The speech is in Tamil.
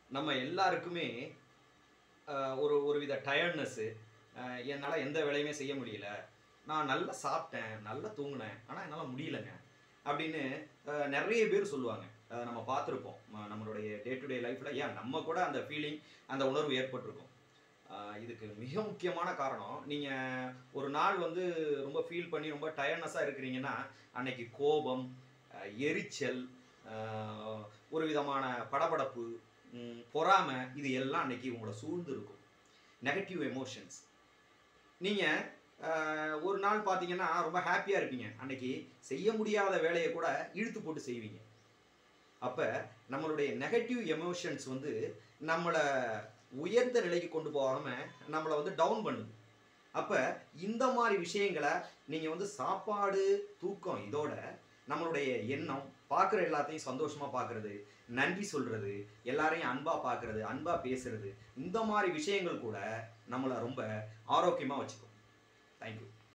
நம்ம எல்லாருக்குமே ஆஹ், ஒரு ஒரு வித டயர்ட்னஸ்ஸு என்னால் எந்த வேலையுமே செய்ய முடியல நான் நல்லா சாப்பிட்டேன் நல்லா தூங்கினேன் ஆனால் என்னால் முடியலங்க அப்படின்னு ஆஹ், நிறைய பேர் சொல்லுவாங்க அதை நம்ம பார்த்துருப்போம் ம- நம்மளுடைய டே டு டே லைஃப்பில் ஏன் நம்ம கூட அந்த ஃபீலிங் அந்த உணர்வு ஏற்பட்டிருக்கும் ஆஹ், இதுக்கு மிக முக்கியமான காரணம் நீங்கள் ஒரு நாள் வந்து ரொம்ப ஃபீல் பண்ணி ரொம்ப டயர்னஸாக இருக்கிறீங்கன்னா அன்னைக்கு கோபம் ஆஹ், எரிச்சல் ஆஹ், ஒரு விதமான படபடப்பு ம், பொறாமை இது எல்லாம் அன்னைக்கு உங்களை சூழ்ந்து இருக்கும் நெகட்டிவ் எமோஷன்ஸ் நீங்கள் ஒரு நாள் பார்த்தீங்கன்னா ரொம்ப ஹாப்பியாக இருப்பீங்க அன்னைக்கு செய்ய முடியாத வேலையை கூட இழுத்து போட்டு செய்வீங்க அப்போ நம்மளுடைய நெகட்டிவ் எமோஷன்ஸ் வந்து நம்மளை உயர்ந்த நிலைக்கு கொண்டு போகாமல் நம்மளை வந்து டவுன் பண்ணுது அப்போ இந்த மாதிரி விஷயங்களை நீங்கள் வந்து சாப்பாடு தூக்கம் இதோட நம்மளுடைய எண்ணம் பார்க்குற எல்லாத்தையும் சந்தோஷமாக பார்க்குறது நன்றி சொல்கிறது எல்லாரையும் அன்பாக பார்க்குறது அன்பாக பேசுறது இந்த மாதிரி விஷயங்கள் கூட நம்மளை ரொம்ப ஆரோக்கியமாக வச்சுக்கும் தேங்க்யூ